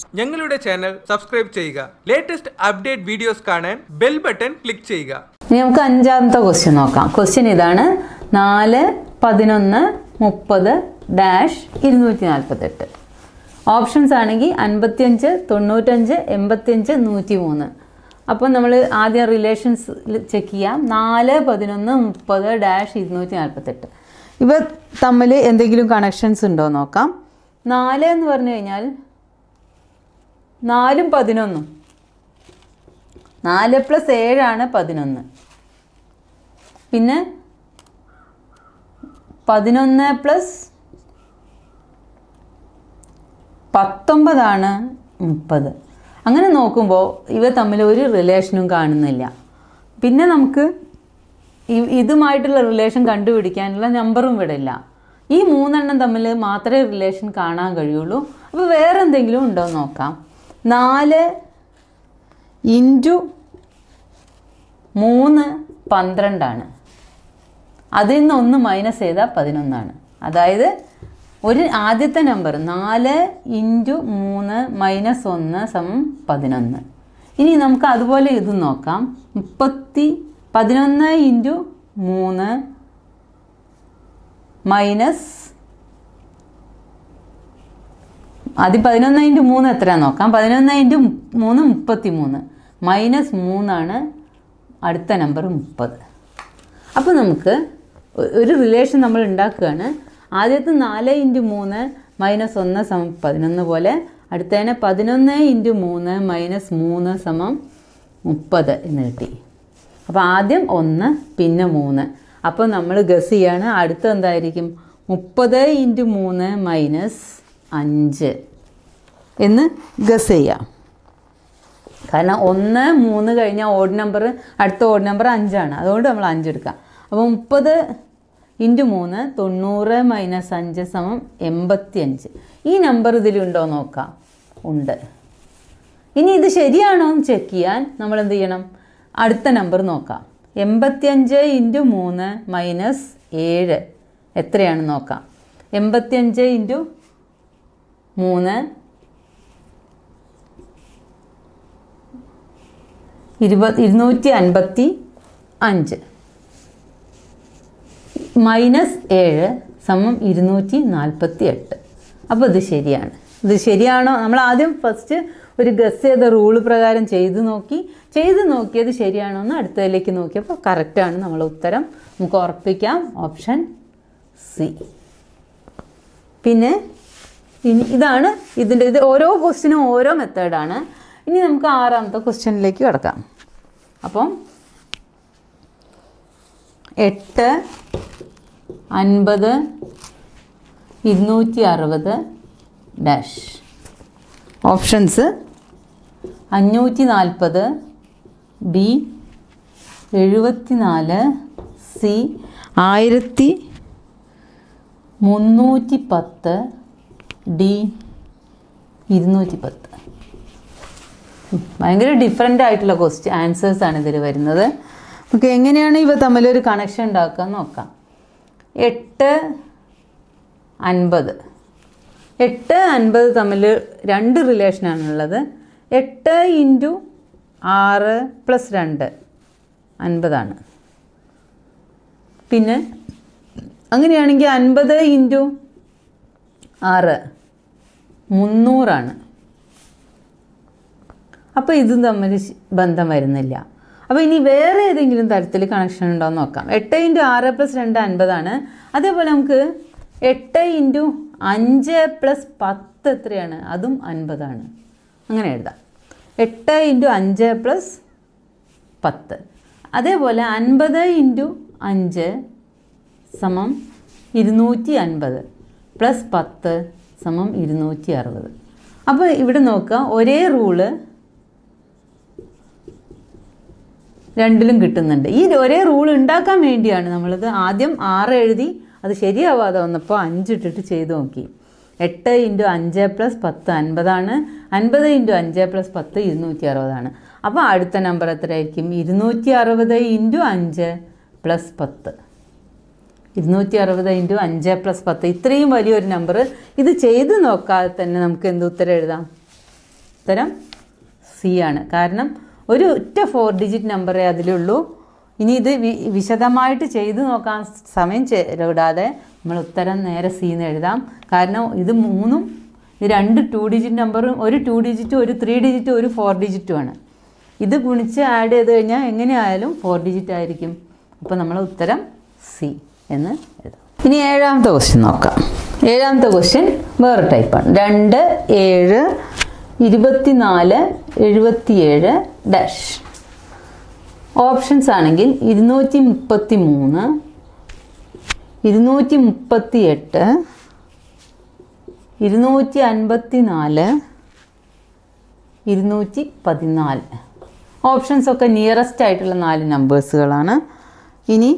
ഞങ്ങളുടെ channel subscribe ചെയ്യുക latest update videos കാണാൻ ബെൽ ബട്ടൺ ക്ലിക്ക് ചെയ്യുക ഇനി നമുക്ക് അഞ്ചാമത്തെ ക്വസ്റ്റ്യൻ നോക്കാം ക്വസ്റ്റ്യൻ ഇതാണ് നാല് പതിനൊന്ന് മുപ്പത് ഡാഷ് ഇരുന്നൂറ്റി നാൽപ്പത്തെട്ട് ഓപ്ഷൻസ് ആണെങ്കിൽ അൻപത്തിയഞ്ച് തൊണ്ണൂറ്റഞ്ച് എൺപത്തിയഞ്ച് നൂറ്റി മൂന്ന് അപ്പം നമ്മൾ ആദ്യം റിലേഷൻസ് ചെക്ക് ചെയ്യാം നാല് പതിനൊന്ന് മുപ്പത് ഡാഷ് ഇരുന്നൂറ്റി നാൽപ്പത്തെട്ട് ഇവ തമ്മിൽ എന്തെങ്കിലും കണക്ഷൻസ് ഉണ്ടോ എന്ന് നോക്കാം നാല് എന്ന് പറഞ്ഞു കഴിഞ്ഞാൽ നാലും പതിനൊന്നും നാല് പ്ലസ് ഏഴാണ് പതിനൊന്ന് പിന്നെ പതിനൊന്ന് പ്ലസ് പത്തൊമ്പതാണ് മുപ്പത് അങ്ങനെ നോക്കുമ്പോൾ ഇവ തമ്മിൽ ഒരു റിലേഷനും കാണുന്നില്ല പിന്നെ നമുക്ക് ഇ- ഇതുമായിട്ടുള്ള റിലേഷൻ കണ്ടുപിടിക്കാനുള്ള നമ്പറും ഇവിടെ ഇല്ല ഈ മൂന്നെണ്ണം തമ്മിൽ മാത്രമേ റിലേഷൻ കാണാൻ കഴിയുള്ളൂ അപ്പോൾ വേറെ എന്തെങ്കിലും ഉണ്ടോ എന്ന് നോക്കാം നാല് ഇൻറ്റു മൂന്ന് പന്ത്രണ്ടാണ് അതിൽ നിന്ന് ഒന്ന് മൈനസ് ചെയ്താൽ പതിനൊന്നാണ് അതായത് ഒരു ആദ്യത്തെ നമ്പർ നാല് ഇൻറ്റു മൂന്ന് മൈനസ് ഒന്ന് സമം പതിനൊന്ന് ഇനി നമുക്ക് അതുപോലെ ഇത് നോക്കാം മുപ്പത്തി പതിനൊന്ന് ഇൻറ്റു മൂന്ന് മൈനസ് ആദ്യം പതിനൊന്ന് ഇൻറ്റു മൂന്ന് എത്രയാണെന്ന് നോക്കാം പതിനൊന്ന് ഇൻറ്റു മൂന്ന് മുപ്പത്തി മൂന്ന് മൈനസ് മൂന്നാണ് അടുത്ത നമ്പർ മുപ്പത് അപ്പോൾ നമുക്ക് ഒ- ഒരു റിലേഷൻ നമ്മൾ ഉണ്ടാക്കുകയാണ് ആദ്യത്തെ നാല് ഇൻറ്റു മൂന്ന് മൈനസ് ഒന്ന് സമം പതിനൊന്ന് പോലെ അടുത്തതിനെ പതിനൊന്ന് ഇൻറ്റു മൂന്ന് മൈനസ് മൂന്ന് സമം മുപ്പത് എന്ന് കിട്ടി അപ്പോൾ ആദ്യം ഒന്ന് പിന്നെ മൂന്ന് അപ്പോൾ നമ്മൾ ഗസ് ചെയ്യാണ് അടുത്ത എന്തായിരിക്കും മുപ്പത് ഇൻറ്റു മൂന്ന് മൈനസ് അഞ്ച് എന്ന് ഗസ് ചെയ്യാം കാരണം ഒന്ന് മൂന്ന് കഴിഞ്ഞാൽ ഓഡ് നമ്പർ അടുത്ത ഓഡ് നമ്പർ അഞ്ചാണ് അതുകൊണ്ട് നമ്മൾ അഞ്ച് എടുക്കാം അപ്പോൾ മുപ്പത് ഇൻറ്റു മൂന്ന് തൊണ്ണൂറ് മൈനസ് അഞ്ച് സമം എൺപത്തി അഞ്ച് ഈ നമ്പർ ഇതിലുണ്ടോ നോക്കാം ഉണ്ട് ഇനി ഇത് ശരിയാണോ എന്ന് ചെക്ക് ചെയ്യാൻ നമ്മൾ എന്ത് ചെയ്യണം അടുത്ത നമ്പർ നോക്കാം എൺപത്തിയഞ്ച് ഇൻറ്റു മൂന്ന് മൈനസ് ഏഴ് എത്രയാണെന്ന് നോക്കാം എൺപത്തിയഞ്ച് ഇൻറ്റു മൂന്ന് ഇരുപത് ഇരുന്നൂറ്റി അൻപത്തി അഞ്ച് മൈനസ് ഏഴ് സമം ഇരുന്നൂറ്റി നാൽപ്പത്തി എട്ട് അപ്പോൾ ഇത് ശരിയാണ് ഇത് ശരിയാണോ നമ്മൾ ആദ്യം ഫസ്റ്റ് ഒരു ഗസ് ചെയ്ത റൂള് പ്രകാരം ചെയ്ത് നോക്കി ചെയ്ത് നോക്കിയത് ശരിയാണോ എന്ന് അടുത്തതിലേക്ക് നോക്കിയപ്പോൾ കറക്റ്റാണ് നമ്മൾ ഉത്തരം നമുക്ക് ഉറപ്പിക്കാം ഓപ്ഷൻ സി പിന്നെ ഇനി ഇതാണ് ഇതിൻ്റെ ഇത് ഓരോ ക്വസ്റ്റിനും ഓരോ മെത്തേഡാണ് ഇനി നമുക്ക് ആറാമത്തെ ക്വസ്റ്റ്യനിലേക്ക് കിടക്കാം അപ്പം എട്ട് അൻപത് ഇരുന്നൂറ്റി അറുപത് ഡാഷ് ഓപ്ഷൻസ് അഞ്ഞൂറ്റി നാൽപ്പത് ബി എഴുപത്തി നാല് സി ആയിരത്തി മുന്നൂറ്റി പത്ത് ഡി ഇരുന്നൂറ്റി പത്ത് ഭയങ്കര ഡിഫറെൻ്റ് ആയിട്ടുള്ള ക്വസ്റ്റ്യൻ ആൻസേഴ്സ് ആണ് ഇതിൽ വരുന്നത് നമുക്ക് എങ്ങനെയാണ് ഇവ തമ്മിലൊരു കണക്ഷൻ ഉണ്ടാക്കുക എന്ന് നോക്കാം എട്ട് അൻപത് എട്ട് അൻപത് തമ്മിൽ രണ്ട് റിലേഷനാണുള്ളത് എട്ട് ഇൻറ്റു ആറ് പ്ലസ് രണ്ട് അൻപതാണ് പിന്നെ അങ്ങനെയാണെങ്കിൽ അൻപത് ഇൻറ്റു ആറ് മുന്നൂറാണ് അപ്പോൾ ഇതും തമ്മിൽ ശ- ബന്ധം വരുന്നില്ല അപ്പോൾ ഇനി വേറെ ഏതെങ്കിലും തരത്തിൽ കണക്ഷൻ ഉണ്ടോ എന്ന് നോക്കാം എട്ട് ഇൻറ്റു ആറ് പ്ലസ് രണ്ട് അൻപതാണ് അതേപോലെ നമുക്ക് എട്ട് ഇൻറ്റു അഞ്ച് പ്ലസ് പത്ത് എത്രയാണ് അതും അൻപതാണ് അങ്ങനെ എഴുതാം എട്ട് ഇൻറ്റു അഞ്ച് പ്ലസ് പത്ത് അതേപോലെ അൻപത് ഇൻറ്റു അഞ്ച് സമം ഇരുന്നൂറ്റി അൻപത് പ്ലസ് പത്ത് സമം ഇരുന്നൂറ്റി അറുപത് അപ്പോൾ ഇവിടെ നോക്കുക ഒരേ റൂള് രണ്ടിലും കിട്ടുന്നുണ്ട് ഈ ഒരേ റൂൾ ഉണ്ടാക്കാൻ വേണ്ടിയാണ് നമ്മളിത് ആദ്യം ആറ് എഴുതി അത് ശരിയാവാതെ വന്നപ്പോൾ അഞ്ച് ഇട്ടിട്ട് ചെയ്ത് നോക്കി എട്ട് ഇൻറ്റു അഞ്ച് പ്ലസ് പത്ത് അൻപതാണ് അൻപത് ഇൻറ്റു അഞ്ച് പ്ലസ് പത്ത് ഇരുന്നൂറ്റി അറുപതാണ് അപ്പോൾ അടുത്ത നമ്പർ എത്രയായിരിക്കും ഇരുന്നൂറ്റി അറുപത് ഇൻറ്റു അഞ്ച് പ്ലസ് പത്ത് ഇരുന്നൂറ്റി അറുപത് ഇൻറ്റു അഞ്ച് പ്ലസ് പത്ത് ഇത്രയും വലിയൊരു നമ്പർ ഇത് ചെയ്ത് നോക്കാതെ തന്നെ നമുക്ക് എന്ത് ഉത്തരം എഴുതാം ഉത്തരം സി ആണ് കാരണം ഒരു ഒറ്റ ഫോർ ഡിജിറ്റ് നമ്പറേ അതിലുള്ളൂ ഇനി ഇത് വി വിശദമായിട്ട് ചെയ്തു നോക്കാൻ സമയം ചെലവിടാതെ നമ്മൾ ഉത്തരം നേരെ സി എന്ന് എഴുതാം കാരണം ഇത് മൂന്നും ഇത് രണ്ട് ടു ഡിജിറ്റ് നമ്പറും ഒരു ടു ഡിജിറ്റും ഒരു ത്രീ ഡിജിറ്റും ഒരു ഫോർ ഡിജിറ്റുമാണ് ഇത് ഗുണിച്ച് ആഡ് ചെയ്ത് കഴിഞ്ഞാൽ എങ്ങനെയായാലും ഫോർ ഡിജിറ്റ് ആയിരിക്കും അപ്പോൾ നമ്മൾ ഉത്തരം സി എന്ന് എഴുതാം ഇനി ഏഴാമത്തെ ക്വസ്റ്റ്യൻ നോക്കാം ഏഴാമത്തെ ക്വസ്റ്റ്യൻ വേറെ ടൈപ്പാണ് രണ്ട് ഏഴ് ഇരുപത്തിനാല് എഴുപത്തിയേഴ് ഡാഷ് ഓപ്ഷൻസ് ആണെങ്കിൽ ഇരുന്നൂറ്റി മുപ്പത്തി മൂന്ന് ഇരുന്നൂറ്റി മുപ്പത്തി എട്ട് ഇരുന്നൂറ്റി അൻപത്തി നാല് ഇരുന്നൂറ്റി പതിനാല് ഓപ്ഷൻസ് ഒക്കെ നിയറസ്റ്റ് ആയിട്ടുള്ള നാല് നമ്പേഴ്സുകളാണ് ഇനി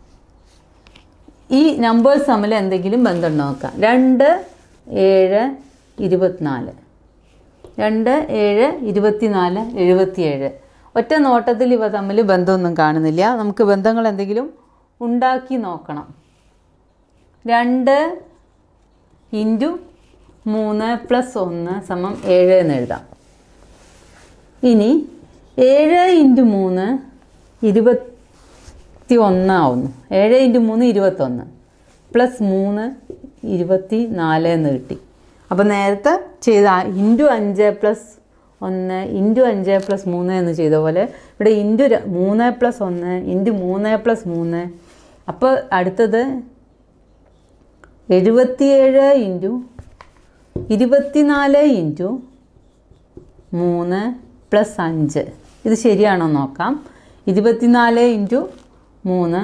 ഈ നമ്പേഴ്സ് തമ്മിൽ എന്തെങ്കിലും ബന്ധം നോക്കാം രണ്ട് ഏഴ് ഇരുപത്തിനാല് രണ്ട് ഏഴ് ഇരുപത്തിനാല് എഴുപത്തിയേഴ് ഒറ്റ നോട്ടത്തിൽ ഇവ തമ്മിൽ ബന്ധമൊന്നും കാണുന്നില്ല നമുക്ക് ബന്ധങ്ങൾ എന്തെങ്കിലും ഉണ്ടാക്കി നോക്കണം രണ്ട് ഇൻറ്റു മൂന്ന് പ്ലസ് ഒന്ന് സമം ഏഴ് എന്ന് എഴുതാം ഇനി ഏഴ് ഇൻറ്റു മൂന്ന് ഇരുപത്തി ഒന്നാവുന്നു ഏഴ് ഇൻറ്റു മൂന്ന് ഇരുപത്തൊന്ന് പ്ലസ് മൂന്ന് ഇരുപത്തി നാല് എന്ന് കിട്ടി അപ്പോൾ നേരത്തെ ചെയ്ത ഇൻറ്റു അഞ്ച് പ്ലസ് ഒന്ന് ഇൻറ്റു അഞ്ച് പ്ലസ് മൂന്ന് എന്ന് ചെയ്ത പോലെ ഇവിടെ ഇൻറ്റു ര- മൂന്ന് പ്ലസ് ഒന്ന് ഇൻറ്റു മൂന്ന് പ്ലസ് മൂന്ന് അപ്പോൾ അടുത്തത് എഴുപത്തിയേഴ് ഇൻറ്റു ഇരുപത്തിനാല് ഇൻറ്റു മൂന്ന് പ്ലസ് അഞ്ച് ഇത് ശരിയാണോ നോക്കാം ഇരുപത്തിനാല് ഇൻറ്റു മൂന്ന്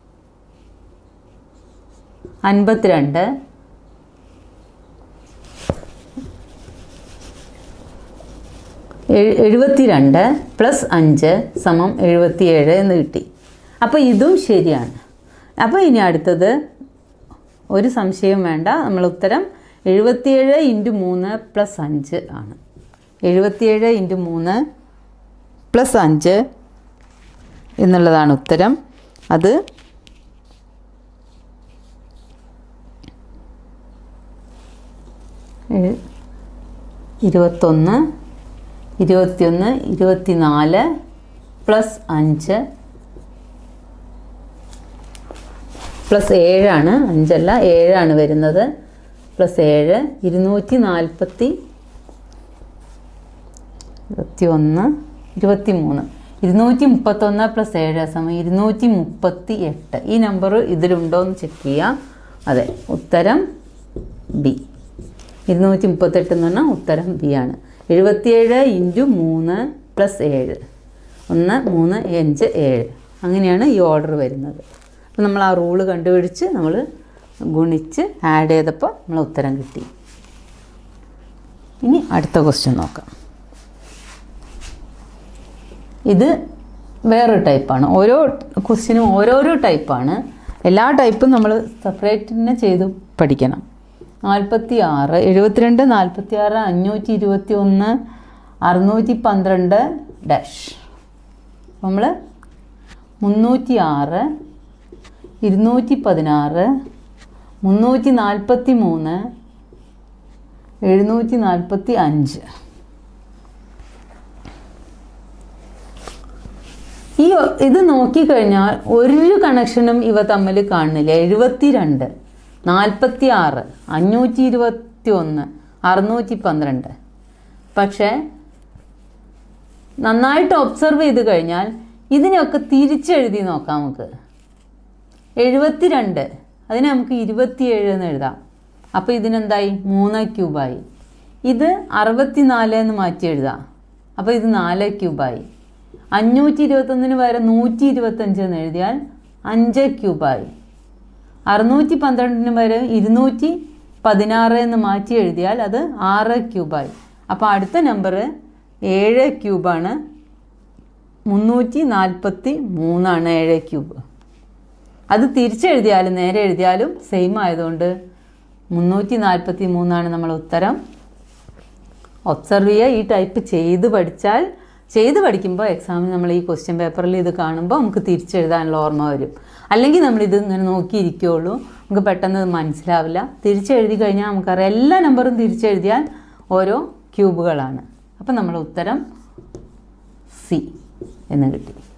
അൻപത്തിരണ്ട് എഴു- എഴുപത്തിരണ്ട് പ്ലസ് അഞ്ച് സമം എഴുപത്തിയേഴ് എന്ന് കിട്ടി അപ്പോൾ ഇതും ശരിയാണ് അപ്പോൾ ഇനി അടുത്തത് ഒരു സംശയവും വേണ്ട നമ്മൾ ഉത്തരം എഴുപത്തിയേഴ് ഇൻറ്റു മൂന്ന് പ്ലസ് അഞ്ച് ആണ് എഴുപത്തിയേഴ് ഇൻറ്റു മൂന്ന് പ്ലസ് അഞ്ച് എന്നുള്ളതാണ് ഉത്തരം അത് എഴു- ഇരുപത്തൊന്ന് ഇരുപത്തിയൊന്ന് ഇരുപത്തിനാല് പ്ലസ് അഞ്ച് പ്ലസ് ഏഴാണ് അഞ്ചല്ല ഏഴാണ് വരുന്നത് പ്ലസ് ഏഴ് ഇരുന്നൂറ്റി നാൽപ്പത്തി ഇരുപത്തി ഒന്ന് ഇരുപത്തി മൂന്ന് ഇരുന്നൂറ്റി മുപ്പത്തൊന്ന് പ്ലസ് ഏഴ് സമയം ഇരുന്നൂറ്റി മുപ്പത്തി എട്ട് ഈ നമ്പർ ഇതിലുണ്ടോ എന്ന് ചെക്ക് ചെയ്യാം അതെ ഉത്തരം ബി ഇരുന്നൂറ്റി മുപ്പത്തെട്ട് എന്ന് പറഞ്ഞാൽ ഉത്തരം ബി ആണ് എഴുപത്തിയേഴ് ഇൻറ്റു മൂന്ന് പ്ലസ് ഏഴ് ഒന്ന് മൂന്ന് അഞ്ച് ഏഴ് അങ്ങനെയാണ് ഈ ഓർഡർ വരുന്നത് അപ്പോൾ നമ്മൾ ആ റൂള് കണ്ടുപിടിച്ച് നമ്മൾ ഗുണിച്ച് ആഡ് ചെയ്തപ്പോൾ നമ്മൾ ഉത്തരം കിട്ടി ഇനി അടുത്ത ക്വസ്റ്റ്യൻ നോക്കാം ഇത് വേറൊരു ടൈപ്പാണ് ഓരോ ക്വസ്റ്റ്യനും ഓരോരോ ടൈപ്പാണ് എല്ലാ ടൈപ്പും നമ്മൾ സെപ്പറേറ്റ് തന്നെ ചെയ്ത് പഠിക്കണം നാൽപ്പത്തി ആറ് എഴുപത്തിരണ്ട് നാൽപ്പത്തി ആറ് അഞ്ഞൂറ്റി ഇരുപത്തി ഒന്ന് അറുന്നൂറ്റി പന്ത്രണ്ട് ഡാഷ് നമ്മൾ മുന്നൂറ്റി ആറ് ഇരുന്നൂറ്റി പതിനാറ് മുന്നൂറ്റി നാൽപ്പത്തി മൂന്ന് എഴുന്നൂറ്റി നാൽപ്പത്തി അഞ്ച് ഈ ഒ- ഇത് നോക്കിക്കഴിഞ്ഞാൽ ഒരു കണക്ഷനും ഇവ തമ്മിൽ കാണുന്നില്ല എഴുപത്തി രണ്ട് നാൽപ്പത്തി ആറ് അഞ്ഞൂറ്റി ഇരുപത്തി ഒന്ന് അറുന്നൂറ്റി പന്ത്രണ്ട് പക്ഷേ നന്നായിട്ട് ഒബ്സർവ് ചെയ്ത് കഴിഞ്ഞാൽ ഇതിനെയൊക്കെ തിരിച്ചെഴുതി നോക്കാം നമുക്ക് എഴുപത്തിരണ്ട് അതിനെ നമുക്ക് ഇരുപത്തിയേഴ് എന്ന് എഴുതാം അപ്പോൾ ഇതിനെന്തായി മൂന്ന് ക്യൂബായി ഇത് അറുപത്തിനാല് എന്ന് മാറ്റി എഴുതാം അപ്പോൾ ഇത് നാല് ക്യൂബായി അഞ്ഞൂറ്റി ഇരുപത്തൊന്നിന് പകരം നൂറ്റി ഇരുപത്തഞ്ച് എന്ന് എഴുതിയാൽ അഞ്ച് ക്യൂബായി അറുന്നൂറ്റി പന്ത്രണ്ടിന് പകരം ഇരുന്നൂറ്റി പതിനാറ് എന്ന് മാറ്റി എഴുതിയാൽ അത് ആറ് ക്യൂബായി അപ്പോൾ അടുത്ത നമ്പർ ഏഴ് ക്യൂബാണ് മുന്നൂറ്റി നാൽപ്പത്തി മൂന്നാണ് ഏഴ് ക്യൂബ് അത് തിരിച്ചെഴുതിയാലും നേരെ എഴുതിയാലും സെയിം ആയതുകൊണ്ട് മുന്നൂറ്റി നാൽപ്പത്തി മൂന്നാണ് നമ്മളെ ഉത്തരം ഒബ്സർവ് ചെയ്യുക ഈ ടൈപ്പ് ചെയ്ത് പഠിച്ചാൽ ചെയ്ത് പഠിക്കുമ്പോൾ എക്സാമിന് നമ്മൾ ഈ ക്വസ്റ്റ്യൻ പേപ്പറിൽ ഇത് കാണുമ്പോൾ നമുക്ക് തിരിച്ചെഴുതാനുള്ള ഓർമ്മ വരും അല്ലെങ്കിൽ നമ്മളിത് ഇങ്ങനെ നോക്കിയിരിക്കുകയുള്ളൂ നമുക്ക് പെട്ടെന്ന് ഇത് മനസ്സിലാവില്ല തിരിച്ചെഴുതി കഴിഞ്ഞാൽ നമുക്കറിയാം എല്ലാ നമ്പറും തിരിച്ചെഴുതിയാൽ ഓരോ ക്യൂബുകളാണ് അപ്പം നമ്മൾ ഉത്തരം സി എന്ന് കിട്ടി